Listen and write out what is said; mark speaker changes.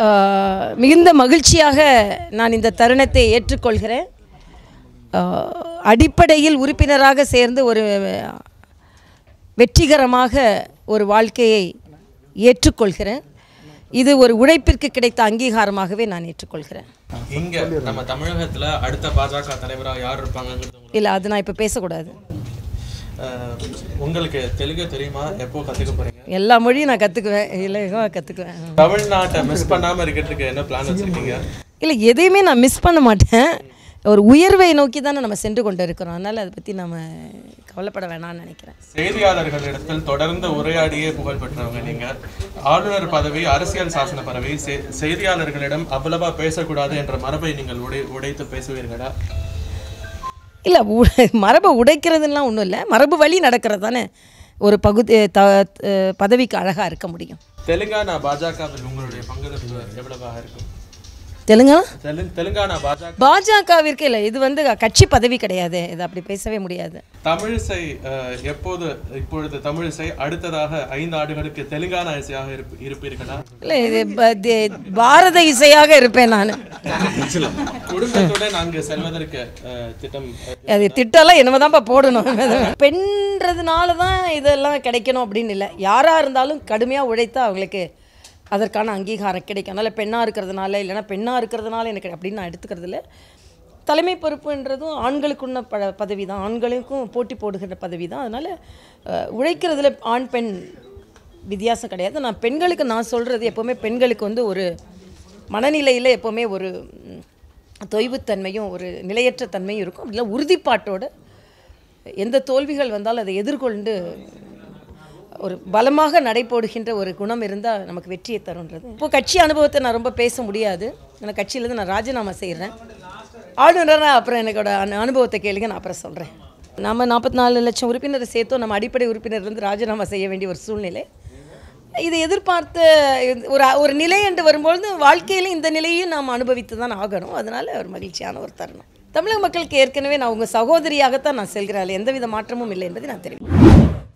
Speaker 1: ஆஹ், மிகுந்த மகிழ்ச்சியாக நான் இந்த தருணத்தை ஏற்றுக்கொள்கிறேன் ஆஹ், அடிப்படையில் உறுப்பினராக சேர்ந்து ஒரு வெற்றிகரமாக ஒரு வாழ்க்கையை ஏற்றுக்கொள்கிறேன் இது ஒரு உழைப்பிற்கு கிடைத்த அங்கீகாரமாகவே நான் ஏற்றுக்கொள்கிறேன்
Speaker 2: இங்க நம்ம தமிழகத்துல அடுத்த பாஜக தலைவரா யார் இருப்பாங்கங்கிறது உங்களுக்கு
Speaker 1: இல்லை அது நான் இப்போ பேசக்கூடாது
Speaker 2: அஹ், உங்களுக்கு தெலுங்கு தெரியுமா எப்போ கத்துக்க போறீங்க
Speaker 1: எல்லா மொழியும் நான் கற்றுக்குவேன் இல்லை கற்றுக்குவேன்
Speaker 2: தமிழ்நாட்டை மிஸ் பண்ணாம இருக்கிறதுக்கு என்ன பிளான் வச்சிருக்கீங்க
Speaker 1: இல்லை எதையுமே நான் மிஸ் பண்ண மாட்டேன் ஒரு உயர்வை நோக்கி தானே நம்ம சென்று கொண்டு இருக்கிறோம் அதனால் அதை பற்றி நம்ம கவலைப்பட வேணாம்னு நினைக்கிறேன்
Speaker 2: செய்தியாளர்களிடத்தில் தொடர்ந்து உரையாடியே புகழ் பெற்றவங்க நீங்க ஆளுநர் பதவி அரசியல் சாசன பதவி செ- செய்தியாளர்களிடம் அவ்வளவா பேசக்கூடாது என்ற மரபை நீங்கள் உடை உடைத்து பேசுவீர்களா
Speaker 1: இல்லை மரபை உடைக்கிறதுலாம் ஒன்றும் இல்லை மரபு வழி நடக்கிறது தானே ஒரு பகுதி த அஹ் பதவிக்கு அழகாக இருக்க முடியும்
Speaker 2: தெலுங்கானா பாஜகவில் உங்களுடைய பங்களிப்பு எவ்வளவாக இருக்கும்
Speaker 1: தெலுங்கானா
Speaker 2: தெலுங்கு தெலுங்கானா பாஜக
Speaker 1: பாஜகவிற்கு இல்லை இது வந்து கட்சி பதவி கிடையாது இது அப்படி பேசவே முடியாது
Speaker 2: தமிழிசை அஹ், எப்போது இப்பொழுது தமிழிசை அடுத்ததாக ஐந்து ஆண்டுகளுக்கு தெலுங்கானா இசையாக இருப்ப- இருப்பீர்களா
Speaker 1: இல்லை இது ப- தே- பாரத இசையாக இருப்பேன் நான்
Speaker 2: குடும்பத்துடன் அங்கு செல்வதற்கு அஹ், திட்டம்
Speaker 1: அது திட்டம்லாம் என்னமோ போடணும் பெண்றதுனால தான் இதெல்லாம் கிடைக்கணும் அப்படின்னு இல்லை யாராக இருந்தாலும் கடுமையாக உழைத்தா அவங்களுக்கு அதற்கான அங்கீகாரம் கிடைக்கும் அதனால் பெண்ணாக இருக்கிறதுனால இல்லைன்னா பெண்ணாக இருக்கிறதுனால எனக்கு அப்படின்னு நான் எடுத்துக்கிறது இல்லை தலைமை பொறுப்புன்றதும் ஆண்களுக்குள்ள ப பதவி தான் ஆண்களுக்கும் போட்டி போடுகின்ற பதவி தான் அதனால் அஹ், உழைக்கிறதுல ஆண் பெண் வித்தியாசம் கிடையாது நான் பெண்களுக்கு நான் சொல்கிறது எப்போவுமே பெண்களுக்கு வந்து ஒரு மனநிலையில் எப்போவுமே ஒரு ம், தொய்வுத்தன்மையும் ஒரு நிலையற்ற தன்மையும் இருக்கும் அப்படிலாம் உறுதிப்பாட்டோட எந்த தோல்விகள் வந்தாலும் அதை எதிர்கொண்டு ஒரு பலமாக நடைபோடுகின்ற ஒரு குணம் இருந்தால் நமக்கு வெற்றியை தருன்றது இப்போ கட்சி அனுபவத்தை நான் ரொம்ப பேச முடியாது ஏன்னா கட்சியிலேருந்து நான் ராஜினாமா செய்கிறேன் ஆளுநராக அப்புறம் எனக்கோட அனு அனுபவத்தை கேளுங்க நான் அப்புறம் சொல்கிறேன் நம்ம நாற்பத்தி நாலு லட்சம் உறுப்பினரை சேர்த்தோம் நம்ம அடிப்படை உறுப்பினர் இருந்து ராஜினாமா செய்ய வேண்டிய ஒரு சூழ்நிலை இதை எதிர்பார்த்த இது- ஒரு ஒரு நிலை என்று வரும்பொழுது வாழ்க்கையில் இந்த நிலையும் நாம் அனுபவித்து தான் ஆகணும் அதனால் ஒரு மகிழ்ச்சியான ஒரு தருணம் தமிழக மக்களுக்கு ஏற்கனவே நான் உங்கள் சகோதரியாகத்தான் நான் செல்கிறேன் அதில் எந்தவித மாற்றமும் இல்லை என்பதை நான் தெரிவிக்கிறேன்